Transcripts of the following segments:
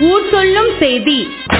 ஊர் சொல்லும் செய்தி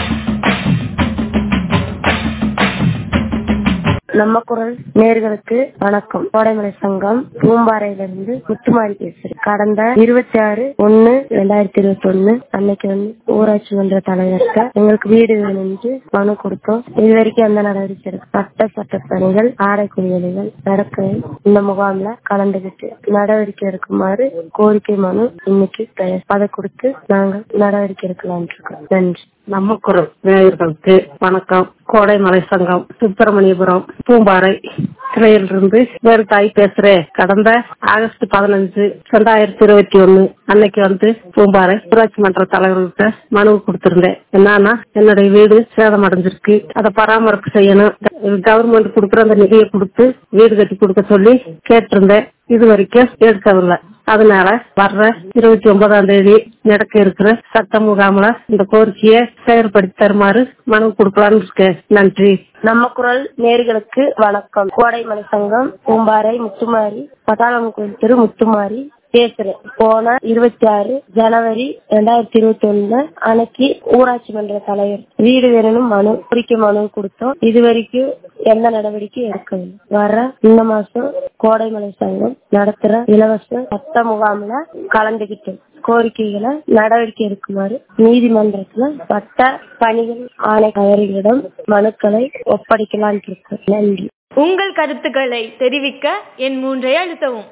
நம்ம குரல் நேர்களுக்கு வணக்கம் கோடைமலை சங்கம் பூம்பாறையிலிருந்து முத்துமாரி பேசுறேன் கடந்த இருபத்தி ஆறு ஒன்னு ரெண்டாயிரத்தி இருபத்தி ஒன்னு அன்னைக்கு வந்து ஊராட்சி மன்ற தலைவர்கிட்ட எங்களுக்கு வீடு வேணும் என்று மனு கொடுத்தோம் இது வரைக்கும் எந்த நடவடிக்கை எடுக்க சட்ட சட்ட பணிகள் ஆடை குடியலிகள் நடக்க இந்த முகாம்ல கலந்துகிட்டு நடவடிக்கை எடுக்குமாறு கோரிக்கை மனு இன்னைக்கு தயார். அதை கொடுத்து நாங்கள் நடவடிக்கை எடுக்கலாம் இருக்கோம் நன்றி நம்ம குரல் நேயர்களுக்கு வணக்கம் கோடைமலை சங்கம் சுப்பிரமணியபுரம் பூம்பாறை சிறையிலிருந்து வேறு தாய் பேசுறேன் கடந்த ஆகஸ்ட் பதினஞ்சு ரெண்டாயிரத்தி இருபத்தி ஒண்ணு அன்னைக்கு வந்து பூம்பாறை ஊராட்சி மன்ற தலைவர்கிட்ட மனு கொடுத்திருந்தேன் என்னன்னா என்னுடைய வீடு சேதம் அடைஞ்சிருக்கு அதை பராமரிப்பு செய்யணும் கவர்மெண்ட் கொடுக்குற அந்த நிதியை கொடுத்து வீடு கட்டி கொடுக்க சொல்லி கேட்டிருந்தேன் இது வரைக்கும் எடுக்கவில்லை அதனால வர்ற இருபத்தி ஒன்பதாம் தேதி நடக்க இருக்கிற சட்ட முகாம்ல இந்த கோரிக்கையை செயல்படுத்தி தருமாறு மனு கொடுக்கலாம்னு இருக்கேன் நன்றி நம்ம குரல் நேர்களுக்கு வணக்கம் கோடைமலை சங்கம் பூம்பாறை முத்துமாரி பட்டாளம் கோயில் தெரு முத்துமாரி பேசுறேன் போன இருபத்தி ஆறு ஜனவரி ரெண்டாயிரத்தி இருபத்தி ஒண்ணுல அன்னைக்கு ஊராட்சி மன்ற தலைவர் வீடு வேணும் மனு கோரிக்கை மனு கொடுத்தோம் இது வரைக்கும் எந்த நடவடிக்கை எடுக்கவில்லை வர இந்த மாசம் கோடைமலை சங்கம் நடத்துற இலவச சட்ட முகாம்ல கலந்துகிட்டோம் கோரிக்கைகளை நடவடிக்கை எடுக்குமாறு நீதிமன்றத்துல சட்ட பணிகள் ஆணையாளர்களிடம் மனுக்களை ஒப்படைக்கலான் இருக்கோம் நன்றி உங்கள் கருத்துக்களை தெரிவிக்க என் மூன்றை அழுத்தவும்